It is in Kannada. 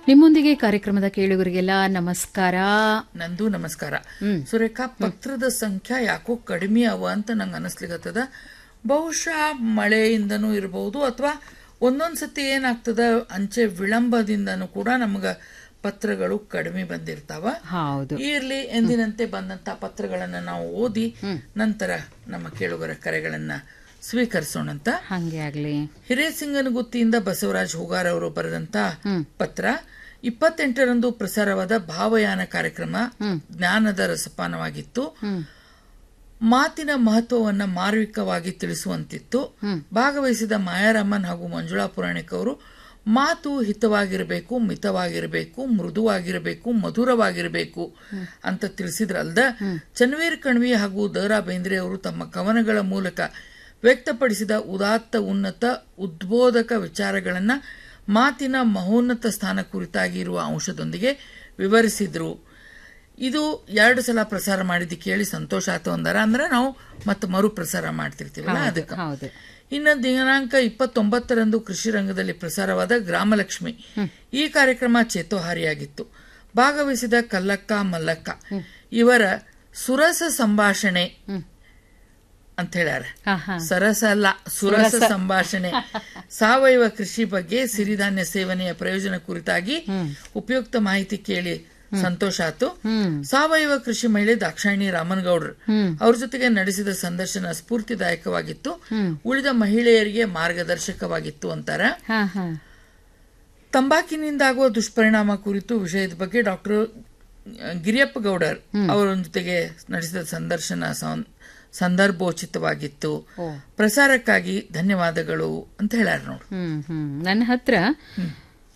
ನಿಮ್ಮೊಂದಿಗೆ ಕಾರ್ಯಕ್ರಮದ ಕೇಳುಗರಿಗೆಲ್ಲ ನಮಸ್ಕಾರ ನಂದು ನಮಸ್ಕಾರ ಸುರೇಖಾ ಪತ್ರದ ಸಂಖ್ಯೆ ಯಾಕೋ ಕಡಿಮೆ ಅವ ಅಂತ ನಂಗೆ ಅನಿಸ್ಲಿಕತ್ತದ ಬಹುಶಃ ಮಳೆಯಿಂದನೂ ಇರಬಹುದು ಅಥವಾ ಒಂದೊಂದ್ ಸತಿ ಏನಾಗ್ತದ ಅಂಚೆ ವಿಳಂಬದಿಂದನೂ ಕೂಡ ನಮಗ ಪತ್ರಗಳು ಕಡಿಮೆ ಬಂದಿರ್ತಾವ ಹೌದು ಇರ್ಲಿ ಎಂದಿನಂತೆ ಬಂದಂತ ಪತ್ರಗಳನ್ನ ನಾವು ಓದಿ ನಂತರ ನಮ್ಮ ಕೇಳುಗರ ಕರೆಗಳನ್ನ ಸ್ವೀಕರಿಸೋಣಂತ ಹಂಗೆ ಆಗ್ಲಿ ಹಿರೇಸಿಂಗನಗುತ್ತಿಯಿಂದ ಬಸವರಾಜ್ ಹೂಗಾರ್ ಅವರು ಬರೆದಂತ ಪತ್ರ ಇಪ್ಪತ್ತೆಂಟರಂದು ಪ್ರಸಾರವಾದ ಭಾವಯಾನ ಕಾರ್ಯಕ್ರಮ ಜ್ಞಾನದ ರಸಪಾನವಾಗಿತ್ತು ಮಾತಿನ ಮಹತ್ವವನ್ನ ಮಾರ್ವಿಕವಾಗಿ ತಿಳಿಸುವಂತಿತ್ತು ಭಾಗವಹಿಸಿದ ಮಾಯಾರಾಮನ್ ಹಾಗೂ ಮಂಜುಳಾ ಪುರಾಣಿಕ್ ಅವರು ಮಾತು ಹಿತವಾಗಿರಬೇಕು ಮಿತವಾಗಿರಬೇಕು ಮೃದುವಾಗಿರಬೇಕು ಮಧುರವಾಗಿರಬೇಕು ಅಂತ ತಿಳಿಸಿದ್ರಲ್ದ ಚನ್ವೀರ್ ಕಣ್ವಿ ಹಾಗೂ ದ ಬೇಂದ್ರೆ ಅವರು ತಮ್ಮ ಕವನಗಳ ಮೂಲಕ ವ್ಯಕ್ತಪಡಿಸಿದ ಉದಾತ್ತ ಉನ್ನತ ಉದ್ಬೋಧಕ ವಿಚಾರಗಳನ್ನ ಮಾತಿನ ಮಹೋನ್ನತ ಸ್ಥಾನ ಕುರಿತಾಗಿ ಇರುವ ಅಂಶದೊಂದಿಗೆ ವಿವರಿಸಿದ್ರು ಇದು ಎರಡು ಸಲ ಪ್ರಸಾರ ಮಾಡಿದ್ದು ಕೇಳಿ ಸಂತೋಷ ಆಯ್ತು ಅಂದಾರ ಅಂದ್ರೆ ನಾವು ಮತ್ತೆ ಮರು ಪ್ರಸಾರ ಮಾಡ್ತಿರ್ತೀವಲ್ಲ ಅದಕ್ಕೆ ಹೌದು ಇನ್ನು ದಿನಾಂಕ ಇಪ್ಪತ್ತೊಂಬತ್ತರಂದು ಕೃಷಿ ರಂಗದಲ್ಲಿ ಪ್ರಸಾರವಾದ ಗ್ರಾಮಲಕ್ಷ್ಮಿ ಈ ಕಾರ್ಯಕ್ರಮ ಚೇತೋಹಾರಿಯಾಗಿತ್ತು ಭಾಗವಹಿಸಿದ ಕಲ್ಲಕ್ಕ ಮಲ್ಲಕ್ಕ ಇವರ ಸುರಸ ಸಂಭಾಷಣೆ ಅಂತ ಹೇಳ್ಯಾರ ಹಾ ಹಾ ಸರಸ ಅಲ್ಲ ಸುರಸ ಸಂಭಾಷಣೆ ಸಾವಯವ ಕೃಷಿ ಬಗ್ಗೆ ಸಿರಿಧಾನ್ಯ ಸೇವನೆಯ ಪ್ರಯೋಜನ ಕುರಿತಾಗಿ ಉಪಯುಕ್ತ ಮಾಹಿತಿ ಕೇಳಿ ಸಂತೋಷ ಆಯ್ತು ಸಾವಯವ ಕೃಷಿ ಮಹಿಳೆ ದಾಕ್ಷಾಯಿಣಿ ರಾಮನ್ಗೌಡ್ರು ಅವ್ರ ಜೊತೆಗೆ ನಡೆಸಿದ ಸಂದರ್ಶನ ಸ್ಫೂರ್ತಿದಾಯಕವಾಗಿತ್ತು ಉಳಿದ ಮಹಿಳೆಯರಿಗೆ ಮಾರ್ಗದರ್ಶಕವಾಗಿತ್ತು ಅಂತಾರ ಹಾ ಹಾ ತಂಬಾಕಿನಿಂದಾಗುವ ದುಷ್ಪರಿಣಾಮ ಕುರಿತು ವಿಷಯದ ಬಗ್ಗೆ ಡಾಕ್ಟರ್ ಗಿರಿಯಪ್ಪ ಗೌಡರ್ ಅವರ ಜೊತೆಗೆ ನಡೆಸಿದ ಸಂದರ್ಶನ ಸಂ- ಸಂದರ್ಭೋಚಿತವಾಗಿತ್ತು ಪ್ರಸಾರಕ್ಕಾಗಿ ಧನ್ಯವಾದಗಳು ಅಂತ ಹೇಳ್ಯಾರ ನೋಡು ಹ್ಮ್ ಹ್ಮ್ ನನ್ನ ಹತ್ರ